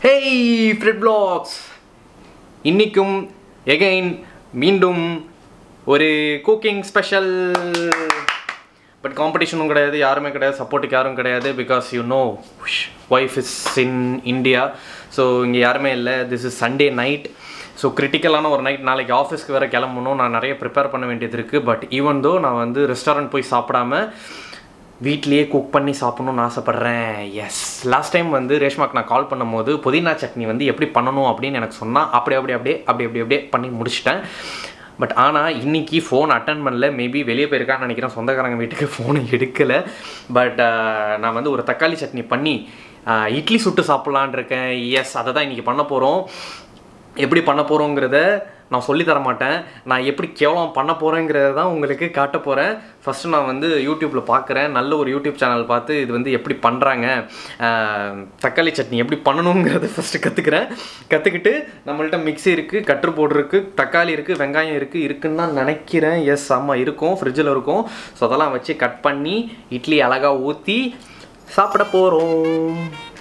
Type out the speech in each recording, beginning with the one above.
Hey Fred blogs இன்னைக்கும் again மீண்டும் ஒரு குக்கிங் ஸ்பெஷல் பட் காம்படிஷனும் கிடையாது யாருமே கிடையாது சப்போர்ட்டுக்கு யாரும் கிடையாது because you know wife is in India so இங்கே யாருமே இல்லை this is Sunday night so கிரிட்டிக்கலான ஒரு நைட் நாளைக்கு ஆஃபீஸ்க்கு வேறு கிளம்பணும் நான் நிறைய ப்ரிப்பேர் பண்ண வேண்டியது இருக்குது பட் ஈவன் தோ நான் வந்து ரெஸ்டாரண்ட் போய் சாப்பிடாம வீட்லேயே குக் பண்ணி சாப்பிடணும்னு ஆசைப்பட்றேன் எஸ் லாஸ்ட் டைம் வந்து ரேஷ்மாக்கு நான் கால் பண்ணும்போது புதினா சட்னி வந்து எப்படி பண்ணணும் அப்படின்னு எனக்கு சொன்னால் அப்படி அப்படி அப்படியே அப்படி அப்படி அப்படியே பண்ணி முடிச்சிட்டேன் பட் ஆனால் இன்னைக்கு ஃபோன் அட்டன் பண்ணல மேபி வெளியே போயிருக்கான்னு நினைக்கிறேன் சொந்தக்காரங்க வீட்டுக்கு ஃபோனை எடுக்கலை பட் நான் வந்து ஒரு தக்காளி சட்னி பண்ணி ஆஹ், இட்லி சுட்டு சாப்பிட்லான் இருக்கேன் எஸ் அதை தான் இன்றைக்கி பண்ண போகிறோம் எப்படி பண்ண போகிறோங்கிறத நான் சொல்லி தர மாட்டேன் நான் எப்படி கேவலம் பண்ண போகிறேங்கிறத தான் உங்களுக்கு காட்ட போகிறேன் ஃபஸ்ட்டு நான் வந்து யூடியூப்பில் பார்க்குறேன் நல்ல ஒரு யூடியூப் சேனல் பார்த்து இது வந்து எப்படி பண்ணுறாங்க தக்காளி சட்னி எப்படி பண்ணணுங்கிறத ஃபஸ்ட்டு கற்றுக்கிறேன் கற்றுக்கிட்டு நம்மள்ட்ட மிக்ஸி இருக்குது கட்ரு போர்டு இருக்குது தக்காளி இருக்குது வெங்காயம் இருக்குது இருக்குன்னு தான் நினைக்கிறேன் எஸ் ஆமாம் இருக்கும் ஃப்ரிட்ஜில் இருக்கும் ஸோ அதெல்லாம் வச்சு கட் பண்ணி இட்லி அழகாக ஊற்றி சாப்பிட போகிறோம்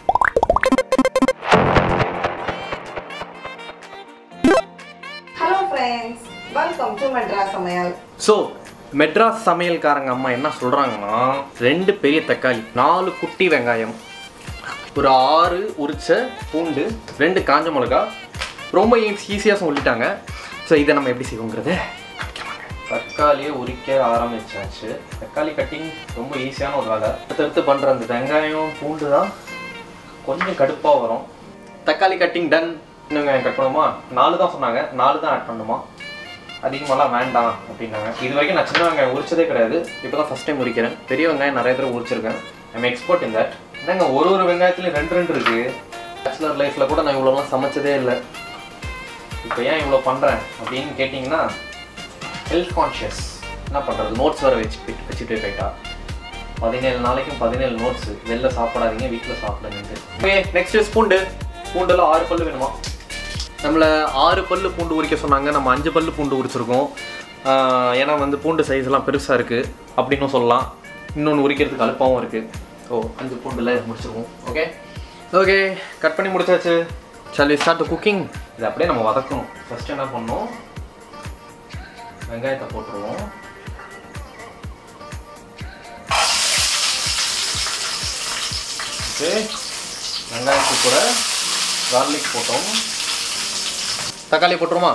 hello friends welcome to Madras சமையல் ஸோ மெட்ராஸ் சமையல்காரங்க அம்மா என்ன சொல்கிறாங்கன்னா ரெண்டு பெரிய தக்காளி நாலு குட்டி வெங்காயம் ஒரு ஆறு உரிச்ச பூண்டு ரெண்டு காஞ்ச மிளகா ரொம்ப ஈஸியாக சொல்லிட்டாங்க ஸோ இதை நம்ம எப்படி செய்வோங்கிறத காமிக்கிறோங்க. தக்காளியை உரிக்க ஆரம்பிச்சாச்சு தக்காளி கட்டிங் ரொம்ப ஈஸியான ஒரு வேலை அடுத்தடுத்து பண்ணுற அந்த வெங்காயம் பூண்டு தான் கொஞ்சம் கடுப்பாக வரும் தக்காளி கட்டிங் டன் இன்னும் வெங்காயம் கட் பண்ணுமா நாலு தான் சொன்னாங்க நாலு தான் ஆட் பண்ணுமா அதிகமாலாம் வேண்டாம் அப்படின்னாங்க இது வரைக்கும் நான் சின்ன வெங்காயம் உரிச்சதே கிடையாது இப்போ தான் ஃபஸ்ட் டைம் உரிக்கிறேன் பெரிய வெங்காயம் நிறைய தடவை உரிச்சிருக்கேன் ஐம் எக்ஸ்பர்ட் இந்த என்னங்க ஒரு ஒரு வெங்காயத்துலையும் ரெண்டு ரெண்டு இருக்கு பேச்சுலர் லைஃப்பில் கூட நான் இவ்வளோலாம் சமைச்சதே இல்லை இப்போ ஏன் இவ்வளோ பண்ணுறேன் அப்படின்னு கேட்டிங்கன்னா ஹெல்த் கான்ஷியஸ் என்ன பண்ணுறது நோட்ஸ் வேறு வச்சு போயிட்டு வச்சுட்டு போயிட்டா பதினேழு நாளைக்கும் பதினேழு நோட்ஸ் வெளில சாப்பிடாதீங்க வீட்டில் சாப்பிடுங்க ஓகே நெக்ஸ்ட் பூண்டு பூண்டுல ஆறு பல்லு வேணுமா நம்மளை ஆறு பல்லு பூண்டு உரிக்க சொன்னாங்க நம்ம அஞ்சு பல்லு பூண்டு உரிச்சிருக்கோம் ஆஹ் ஏன்னா வந்து பூண்டு சைஸ் எல்லாம் பெருசாக இருக்குது அப்படின்னும் சொல்லலாம் இன்னொன்று உரிக்கிறதுக்கு அழுப்பாகவும் இருக்குது ஓ அஞ்சு பூண்டில் முடிச்சிருவோம் ஓகே ஓகே கட் பண்ணி முடிச்சாச்சு சரி ஸ்டார்ட் குக்கிங் இது அப்படியே நம்ம வதக்கணும் ஃபர்ஸ்ட் என்ன பண்ணோம் வெங்காயத்தை போட்டுருவோம் ஓகே வெங்காயத்துக்கு கூட கார்லிக் போட்டோம் தக்காளி போட்டுருமா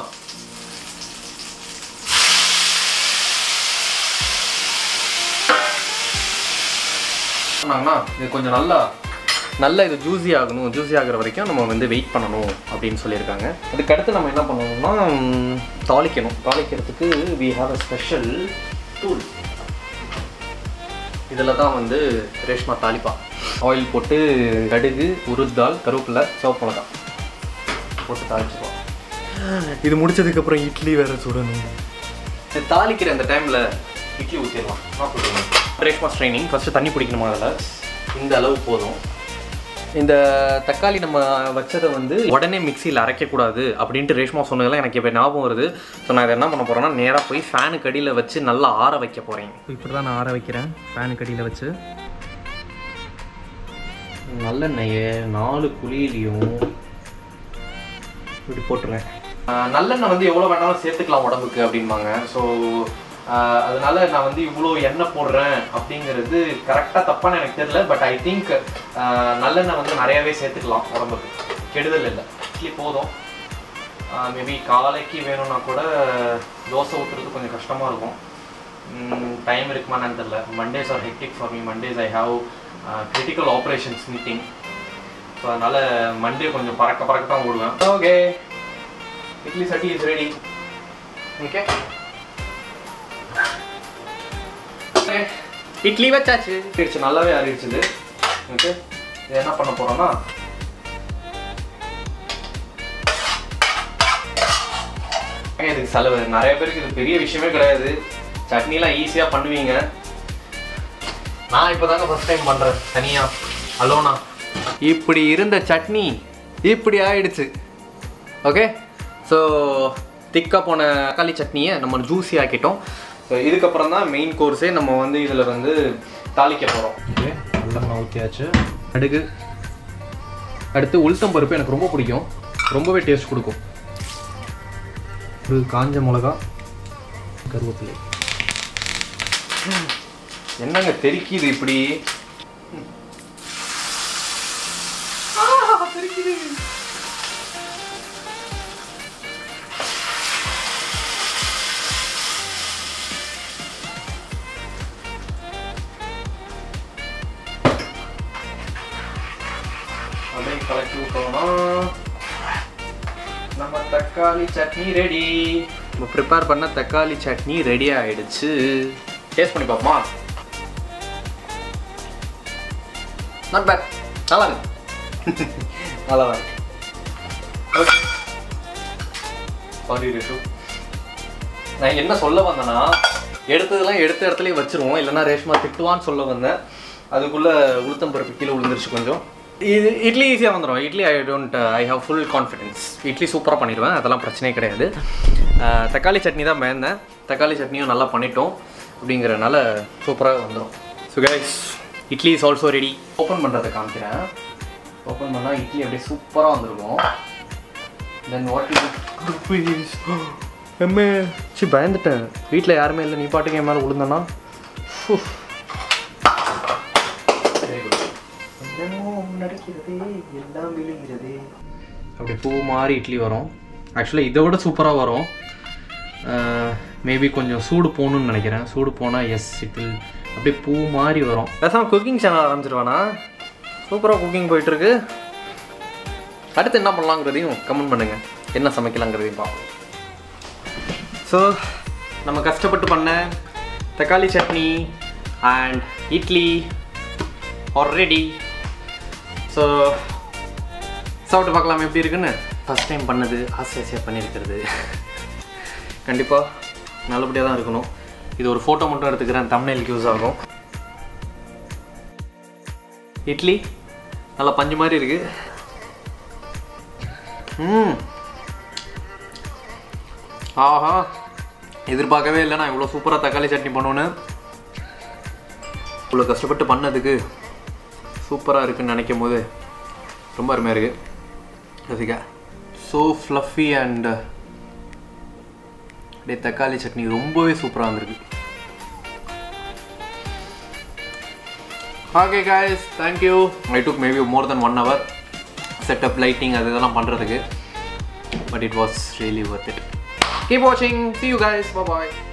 சொன்னாங்கன்னா இது கொஞ்சம் நல்லா நல்லா இது ஜூஸி ஆகணும் ஜூஸி ஆகுற வரைக்கும் நம்ம வந்து வெயிட் பண்ணணும் அப்படின்னு சொல்லியிருக்காங்க அதுக்கு அடுத்து நம்ம என்ன பண்ணணும்னா ம், தாளிக்கணும் தாளிக்கிறதுக்கு we have a special tool இதில் தான் வந்து ரேஷ்மா தாளிப்பா ஆயில் போட்டு கடுகு உருத்தால் கருவேப்பிலை சிவப்பு மிளகா போட்டு தாளிச்சிருவோம் இது முடிச்சதுக்கப்புறம் இட்லி வேற சுடணும் இது தாளிக்கிற அந்த டைமில் இட்லி ஊற்றிடலாம் நான் சொல்லுவேன் பிரேக்ஃபாஸ்ட் ட்ரைனிங் ஃபஸ்ட்டு தண்ணி பிடிக்கணுமா அதில் இந்த அளவு போதும் இந்த தக்காளி நம்ம வச்சதை வந்து உடனே மிக்சியில் அரைக்கக்கூடாது அப்படின்ட்டு ரேஷ்மா சொன்னதெல்லாம் எனக்கு இப்போ ஞாபகம் வருது ஸோ நான் இதை என்ன பண்ண போகிறேன்னா நேராக போய் ஃபேனுக்கு அடியில் வச்சு நல்லா ஆற வைக்க போகிறேன் இப்படி தான் நான் ஆற வைக்கிறேன் ஃபேனுக்கு அடியில் வச்சு நல்லெண்ணெயை நாலு குழியிலையும் இப்படி போட்டுருவேன் ஆஹ் நல்லெண்ணெய் வந்து எவ்வளோ வேணாலும் சேர்த்துக்கலாம் உடம்புக்கு அப்படிம்பாங்க ஸோ அதனால நான் வந்து இவ்வளோ எண்ணெய் போடுறேன் அப்படிங்கிறது கரெக்டாக தப்பான்னு எனக்கு தெரியல பட் ஐ திங்க் நல்லெண்ணெய் வந்து நிறையாவே சேர்த்துக்கலாம் உடம்புக்கு கெடுதல் இல்லை இட்லி போதும் மேபி காலைக்கு வேணும்னா கூட தோசை ஊற்றுறது கொஞ்சம் கஷ்டமாக இருக்கும் டைம் இருக்குமான்னு தெரியல Mondays are hectic for me Mondays I have critical operations meeting so அதனால் மண்டே கொஞ்சம் பறக்க பறக்க தான் ஓடுவேன் ஓகே இட்லி சட்டி இஸ் ரெடி ஓகே இட்லி வச்சாச்சு ஆறிடுச்சு நல்லாவே ஆறிடுச்சுது ஓகே இது என்ன பண்ண போறோம்னா ஏங்க, இதுக்கு செலவு நிறைய பேருக்கு இது பெரிய விஷயமே கிடையாது சட்னிலாம் ஈஸியாக பண்ணுவீங்க நான் இப்போ தாங்க ஃபஸ்ட் டைம் பண்ணுறேன் தனியாக அலோனா இப்படி இருந்த சட்னி இப்படி ஆயிடுச்சு ஓகே ஸோ திக்காக போன தக்காளி சட்னியை நம்ம ஜூஸி ஆக்கிட்டோம் ஸோ இதுக்கப்புறம் தான் மெயின் கோர்ஸே நம்ம வந்து இதில் வந்து தாளிக்க போகிறோம் ஓகே நல்லெண்ணெய் ஊற்றியாச்சு கடுகு அடுத்து உளுத்தம் பருப்பு எனக்கு ரொம்ப பிடிக்கும் ரொம்பவே டேஸ்ட் கொடுக்கும் ஒரு காஞ்ச மிளகா கருவேப்பிலை என்னங்க தெரிக்குது இப்படி அப்படியே கலக்கி விட்டோம்னா நம்ம தக்காளி சட்னி ரெடி நம்ம ப்ரிப்பேர் பண்ண தக்காளி சட்னி ரெடி ஆயிடுச்சு டேஸ்ட் பண்ணி பார்ப்போமா நாட் பேட் நல்லா இருக்கு நல்லா இருக்கு ஓகே சாரி ரேஷு நான் என்ன சொல்ல வந்தேன்னா எடுத்ததெல்லாம் எடுத்த இடத்துலயே வச்சிருவோம் இல்லைன்னா ரேஷ்மா திட்டுவான்னு சொல்ல வந்தேன் அதுக்குள்ள உளுத்தம் பருப்பு கீழே விழுந்துருச்சு கொஞ்சம் இது இட்லி ஈஸியாக வந்துடும் idli I don't I have full confidence idli சூப்பராக பண்ணிடுவேன் அதெல்லாம் பிரச்சனையே கிடையாது அஹ், தக்காளி சட்னி தான் பயந்தேன் தக்காளி சட்னியும் நல்லா பண்ணிட்டோம் அப்படிங்கிறனால சூப்பராக வந்துடும் so guys idli is also ready open பண்ணுறதை காமிக்கிறேன் ஓப்பன் பண்ணால் இட்லி அப்படியே சூப்பராக வந்திருக்கும் தென் வாட் இஸ் எம்மே சி பயந்துட்டேன் வீட்டில் யாருமே இல்லை நீ பாட்டுக்கு என் மேலே விழுந்தனா எல்லாம் விழுகிறது அப்படியே பூ மாதிரி இட்லி வரும் ஆக்சுவலாக இதை விட சூப்பராக வரும் மேபி கொஞ்சம் சூடு போகணும்னு நினைக்கிறேன் சூடு போனால் எஸ் இட் வில் அப்படியே பூ மாதிரி வரும் பேசாமல் குக்கிங் சேனல் ஆரம்பிச்சிருவானா சூப்பராக குக்கிங் போயிட்டுருக்கு அடுத்து என்ன பண்ணலாங்கிறதையும் கமெண்ட் பண்ணுங்கள் என்ன சமைக்கலாங்கிறதையும் பார்ப்போம் ஸோ நம்ம கஷ்டப்பட்டு பண்ண தக்காளி chutney and idli already so சாப்பிட்டு பார்க்கலாம் எப்படி இருக்குன்னு ஃபஸ்ட் டைம் பண்ணது ஆசை ஆசையாக பண்ணியிருக்கிறது கண்டிப்பாக நல்லபடியாக தான் இருக்கணும் இது ஒரு ஃபோட்டோ மட்டும் எடுத்துக்கிறேன் தமிழ்க்கு யூஸ் ஆகும் இட்லி நல்லா பஞ்சு மாதிரி இருக்கு ம் ஆஹா எதிர்பார்க்கவே இல்லை நான் இவ்வளோ சூப்பராக தக்காளி சட்னி பண்ணுவேன்னு இவ்வளோ கஷ்டப்பட்டு பண்ணதுக்கு சூப்பராக இருக்குன்னு நினைக்கும் போது ரொம்ப அருமையாக இருக்குது ரசிகா ஸோ ஃப்ளஃபி அண்ட் அப்படியே தக்காளி சட்னி ரொம்பவே சூப்பராக வந்திருக்கு okay guys thank you I took maybe more then one hour setup lighting அது இதெல்லாம் பண்ணுறதுக்கு but it was really worth it keep வாட்சிங் see you guys bye bye